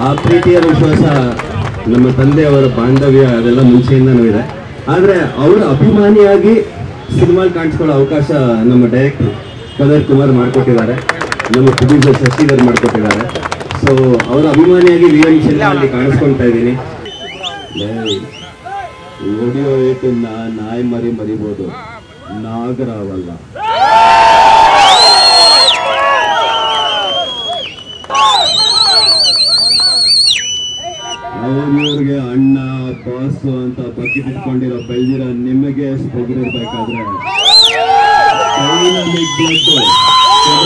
ಪ್ರೀತಿಯ ವಿಶ್ವಾಸ ನಮ್ಮ ತಂದೆಯವರ ಬಾಂಧವ್ಯ ಅದೆಲ್ಲ ಮುಂಚೆಯಿಂದನೂ ಇದೆ ಆದರೆ ಅವರ ಅಭಿಮಾನಿಯಾಗಿ ಸಿನಿಮಾಲ್ ಕಾಣಿಸ್ಕೊಳ್ಳೋ ಅವಕಾಶ ನಮ್ಮ ಡೈರೆಕ್ಟರ್ ಕದರ್ ಕುಮಾರ್ ಮಾಡಿಕೊಟ್ಟಿದ್ದಾರೆ ನಮ್ಮ ಪ್ರೊಡ್ಯೂಸರ್ ಶಶಿಧರ್ ಮಾಡಿಕೊಟ್ಟಿದ್ದಾರೆ ಸೊ ಅವರ ಅಭಿಮಾನಿಯಾಗಿ ವಿ ಎಂ ಸಿನಿಮಾಲ್ಲಿ ಕಾಣಿಸ್ಕೊಳ್ತಾ ಇದ್ದೀನಿ ಓಡಿಯೋ ಏಟನ್ನ ನಾಯಿ ಮರಿ ಮರಿಬೋದು ನಾಗರಾವಲ್ಲ ಅವ್ರಿವ್ರಿಗೆ ಅಣ್ಣ ಬಾಸು ಅಂತ ಬಕೆಟ್ ಇಟ್ಕೊಂಡಿರೋ ಬೆಳೆದಿರೋ ನಿಮಗೆ ಸ್ಪೊಗರಿರ್ಬೇಕಾದ್ರೆ ಡೈನಮಿಕ್ ಬ್ಲಡ್